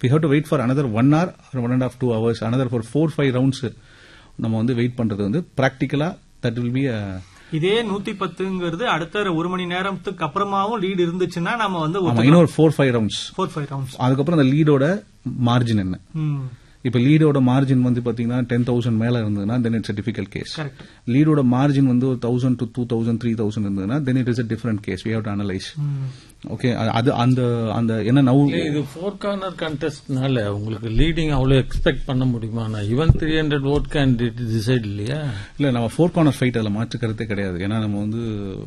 We have to wait for another one hour one and half two hours another for four five rounds நம்ம வந்து wait பண்றது வந்து ப்ராக்டிக்கலா that will be இதே நூத்தி பத்துங்கிறது அடுத்த ஒரு மணி நேரத்துக்கு அப்புறமாவும் லீட் இருந்துச்சுன்னா நம்ம வந்து ஆமா இன்னொரு four five rounds four five rounds அதுக்கப்புறம் அந்த லீடோட மார்ஜின் என்ன இப்ப லீடோட மார்ஜின் வந்து பாத்தீங்கன்னா டென் தௌசண்ட் மேல இருந்ததுன்னா then it's difficult case correct லீடோட மார்ஜின் வந்து ஒரு thousand to two thousand three thousand இருந்ததுன்னா then it is a different case we have to analyse okay அது அந்த அந்த என்ன நவு இது ஃபோர் கார்னர் கண்டெஸ்ட்னால உங்களுக்கு லீடிங் அவ்வளவு எக்ஸ்பெக்ட் பண்ண முடியுமா நான் even three hundred odd candidate decide இல்லையா இல்ல நம்ம ஃபோர் கார்னர் ஃபைட் அதில் மாற்று கருத்தே கிடையாது ஏன்னா நம்ம வந்து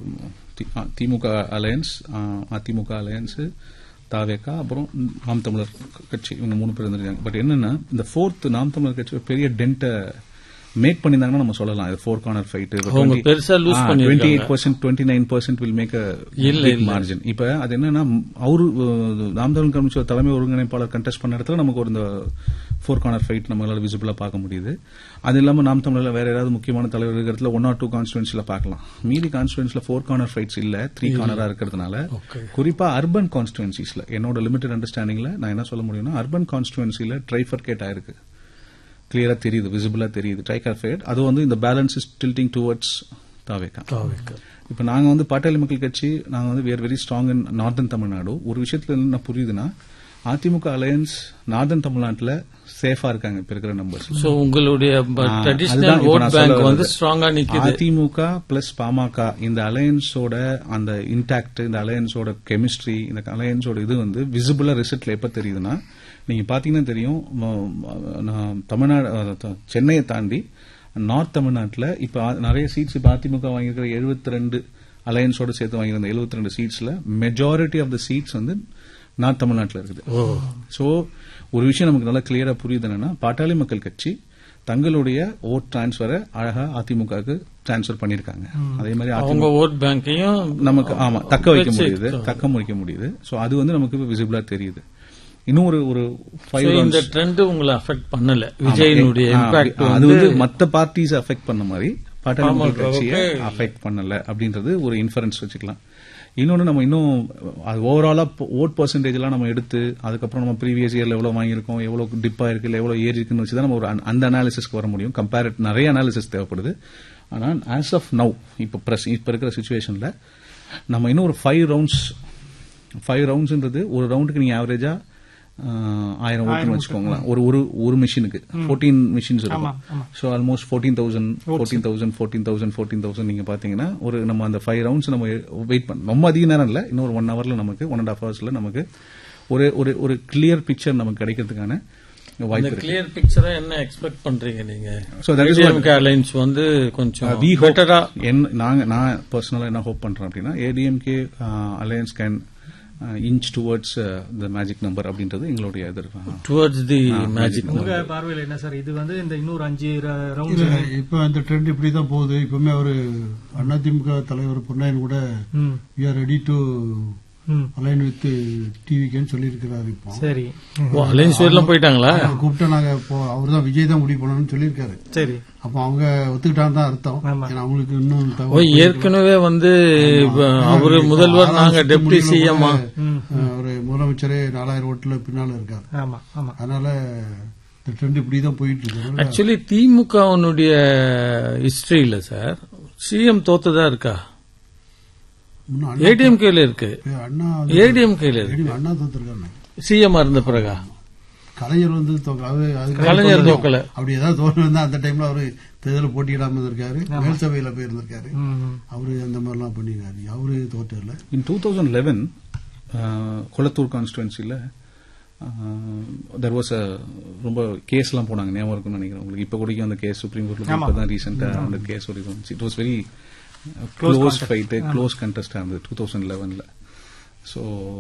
தி- அ- திமுக அலையன்ஸ் அதிமுக அலையன்ஸ் தாவேக்கா அப்புறம் நாம் தமிழர் கட்சி இவங்க மூணு பேர் இருந்திருக்காங்க பட் என்னன்னா இந்த ஃபோர்த் நாம் தமிழர் கட்சி ஒரு பெரிய டென்ட்டை மேக் பண்ணியிருந்தாங்கன்னா நம்ம சொல்லலாம் இது ஃபோர் கார்னர் ஃபைட் அவங்க பெருசா lose டுவெண்ட்டி பண்ணிருக்காங்க. Eight percent twenty nine percent will make இல்ல, இல்ல இல்ல. மார்ஜின் இப்ப அது என்னன்னா அவரு அஹ், நாம் தமிழ் கமிஷன் தலைமை ஒருங்கிணைப்பாளர் கண்டெஸ்ட் பண்ண இடத்துல நமக்கு ஒரு இந்த ஃபோர் கார்னர் ஃபைட் நம்மளால விசிபிளா பார்க்க முடியுது அது இல்லாம நாம் தமிழ்ல வேற ஏதாவது முக்கியமான தலைவர் இருக்கிறதுல ஒன் ஆர் டூ கான்ஸ்டுவன்சில பார்க்கலாம் மீதி கான்ஸ்டுவன்சில ஃபோர் கார்னர் ஃபைட்ஸ் இல்ல த்ரீ கார்னரா இருக்கிறதுனால Okay. குறிப்பா அர்பன் கான்ஸ்டுவன்சிஸ்ல என்னோட லிமிடெட் அண்டர்ஸ்டாண்டிங்ல நான் என்ன சொல்ல முடியும்னா அர்பன் கான்ஸ்டுவன்சில ட்ரைஃபர்கேட் ஆயிருக்கு கிளியரா தெரியுது விசிபிளா தெரியுது ட்ரைகார்ஃபேட் அது வந்து இந்த balance is tilting towards TVK இப்ப நாங்க வந்து பாட்டாளி மக்கள் கட்சி நாங்க வந்து we're very strong in northern Tamil Nadu ஒரு விஷயத்துல என்ன புரியுதுன்னா அதிமுக அலையன்ஸ் நார்தன் தமிழ்நாட்டுல சேஃபா இருக்காங்க இப்ப இருக்கிற நம்பர்ஸ் சோ உங்களுடைய அதுதான் ட்ரெடிஷனல் இப்ப ஓட் நான் சொல்ல பேங்க் வந்து வர்றது. ஸ்ட்ராங்கா நிக்குது அதிமுக பிளஸ் பாமக இந்த அலையன்ஸோட அந்த இன்டாக்ட் இந்த அலையன்ஸோட கெமிஸ்ட்ரி இந்த அலையன்ஸோட இது வந்து விசிபிளா ரிசல்ட்ல எப்ப தெரியுதுன்னா நீங்க பாத்தீங்கன்னா தெரியும் ம- ம- நான் தமிழ்நாடு அஹ், த- சென்னையை தாண்டி நார்த் தமிழ்நாட்டுல இப்ப ஆ- நிறைய சீட்ஸ் இப்ப அதிமுக வாங்கியிருக்கிற 72 ரெண்டு அலையன்ஸோட சேர்த்து வாங்கியிருந்த 72 ரெண்டு சீட்ஸ்ல மெஜாரிட்டி ஆஃப் த சீட்ஸ் வந்து நார்த் தமிழ்நாட்டுல இருக்குது சோ ஒரு விஷயம் நமக்கு நல்லா கிளியரா புரியுது என்னன்னா பாட்டாளி மக்கள் கட்சி தங்களுடைய ஓட் டிரான்ஸ்பரை அழகா அதிமுகவுக்கு டிரான்ஸ்பர் பண்ணிருக்காங்க அதே மாதிரி அதிமுக அவங்க ஓட் பேங்கையும் நமக்கு ஆமா தக்க வைக்க வச்சு- முடியுது தக்க முடிக்க முடியுது சோ அது வந்து நமக்கு விசிபிளா தெரியுது இன்னும் ஒரு ஒரு ஃபைவ் So, இந்த ட்ரெண்ட் உங்களை அஃபெக்ட் பண்ணல விஜயனுடைய இம்பாக்ட் அது வந்து மத்த பார்ட்டிஸ் அஃபெக்ட் பண்ண மாதிரி பாட்டாளி மக்கள் பாமக கட்சியை வுக்கு அஃபெக்ட் பண்ணல அப்படின்றது ஒரு இன்ஃபரன்ஸ் வச்சுக்கலாம் இன்னொன்னு நம்ம இன்னும் அது ஓவராலா ஓட் பர்சன்டேஜ் எல்லாம் நம்ம எடுத்து அதுக்கப்புறம் நம்ம ப்ரீவியஸ் இயர்ல எவ்வளவு வாங்கியிருக்கோம் எவ்வளவு டிப் ஆயிருக்கு இல்ல எவ்வளவு ஏறி இருக்குன்னு வச்சு தான் நம்ம ஒரு அந்த- அந்த அனாலிசிஸ்க்கு வர முடியும் கம்பேரிட் நிறைய அனாலிசிஸ் தேவைப்படுது ஆனா ஆஸ் ஆஃப் நவ் இப்ப பிரஸ் இப்ப இருக்கிற சுச்சுவேஷன்ல நம்ம இன்னும் ஒரு ஃபைவ் ரவுண்ட்ஸ் ஃபைவ் ரவுண்ட்ஸ்ன்றது ஒரு ரவுண்டுக்கு நீங்க ஆவரேஜா ஆயிரம் ஓட்டுன்னு வச்சுக்கோங்களேன் ஒரு ஒரு ஒரு மிஷினுக்கு ஃபோர்டீன் மிஷின்ஸ் இருக்கும் so almost fourteen thousand fourteen thousand fourteen thousand fourteen thousand நீங்க பாத்தீங்கன்னா ஒரு நம்ம அந்த ஃபைவ் ரவுண்ட்ஸ் நம்ம வெயிட் பண்ண ரொம்ப அதிக நேரம் இல்ல இன்னொரு ஒன் ஹவர்ல நமக்கு ஒன் அண்ட் ஹாஃப் ஹவர்ஸ்ல நமக்கு ஒரு ஒரு ஒரு கிளியர் பிக்சர் நமக்கு கிடைக்கிறதுக்கான இந்த வாய்ப்பு இருக்கு கிளியர் பிக்சரா என்ன எக்ஸ்பெக்ட் பண்றீங்க நீங்க So that is what- alliance வந்து கொஞ்சம் வி ஹோப் பெட்டரா நாங்க நான் பர்சனலா என்ன ஹோப் பண்றேன் அப்படின்னா ADMK alliance can inch towards the magic number அப்படின்றது எங்களுடைய எதிர்ப்பு டுவர்ட்ஸ் தி மேஜிக் உங்க பார்வையில் என்ன சார் இது வந்து இந்த இன்னொரு அஞ்சு ரவுண்ட் இல்ல இப்ப அந்த ட்ரெண்ட் இப்படிதான் போகுது இப்பவுமே அவரு அதிமுக தலைவர் பொன்னாயன் கூட we are ready to align with டிவிக்கேன்னு சொல்லியிருக்கிறாரு இப்போ சரி அலைன்ஸ் வரலாம் போயிட்டாங்களா அவரை கூப்பிட்டு நாங்க அவர் தான் விஜய் தான் முடிவு பண்ணணும்னு சொல்லியிருக்காரு சரி அப்போ அவங்க ஒத்துக்கிட்டான்னு தான் அர்த்தம் ஆமா. ஏன்னா அவங்களுக்கு இன்னும் ஓ தகவல் ஏற்கனவே வந்து இப்ப அவரு முதல்வர் நாங்க ஆறாம் டெப்டி சுற்று சிஎம்மா முடிவுல கூட, அஹ், ஒரு முதலமைச்சரே நாலாயிரம் ஓட்டுல பின்னால இருக்காரு ஆமா ஆமா அதனால இந்த ட்ரெண்ட் இப்படிதான் போயிட்டு இருக்கு அதனால ஆக்சுவலி திமுகவுனுடைய ஹிஸ்டரியில சார் சிஎம் தோத்ததா இருக்கா இன்னும் அண்ணா- ஏடிஎம்கேல இருக்கு அண்ணா ஏடிஎம்கேல இருக்கு ADM அண்ணா தோத்துருக்காங்க சிஎம் இருந்த பிறகா கலைஞர் வந்து தோக்க- அது அதுக்கு கலைஞர் தோக்கல. தோக்கல. அப்படி ஏதாவது தோணுன்னா அந்த டைம்ல அவரு தேர்தல் போட்டியிடாம இருந்திருக்காரு மேல் சபையில போயிருந்திருக்காரு அவரு அந்த மாதிரிலாம் பண்ணிருக்காரு அவரு தோற்றல in two thousand eleven Kolathur கான்ஸ்டுவன்சியில் தெர் வாஸ் அ ரொம்ப கேஸ்லாம் போனாங்க ஞாபகம் இருக்கும்னு நினைக்கிறேன் உங்களுக்கு இப்போ கூட அந்த கேஸ் சுப்ரீம் கோர்ட்ல இப்போ தான் ரீசெண்டாக அந்த கேஸ் ஒரு it was very close fight close கண்டெஸ்டாக இருந்தது டூ தௌசண்ட் லெவனில் so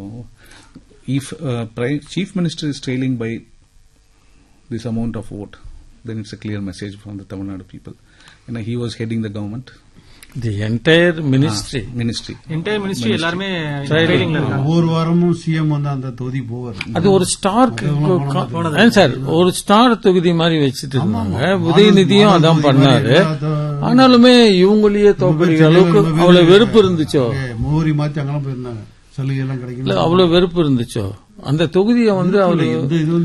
if chief minister is trailing by this amount of vote, then it's a clear message from the Tamil Nadu people. You know, he was heading the government the entire ministry ministry. Entire ministry எல்லாருமே ட்ரைனிங்ல இருக்காங்க ஒவ்வொரு வாரமும் CM வந்து அந்த தொகுதி போவார் அது ஒரு ஸ்டார் சார் ஒரு ஸ்டார் தொகுதி மாதிரி வச்சுட்டு இருந்தாங்க உதயநிதியும் அதான் பண்ணாரு ஆனாலுமே இவங்களையே தோக்கடிக்கிற அளவுக்கு அவ்வளவு வெறுப்பு இருந்துச்சோ மோரி மாத்தி அங்கெல்லாம் போயிருந்தாங்க சலுகை எல்லாம் இல்ல கிடைக்கல அவ்வளவு வெறுப்பு இருந்துச்சோ அந்த தொகுதியை வந்து அவரு இந்த இது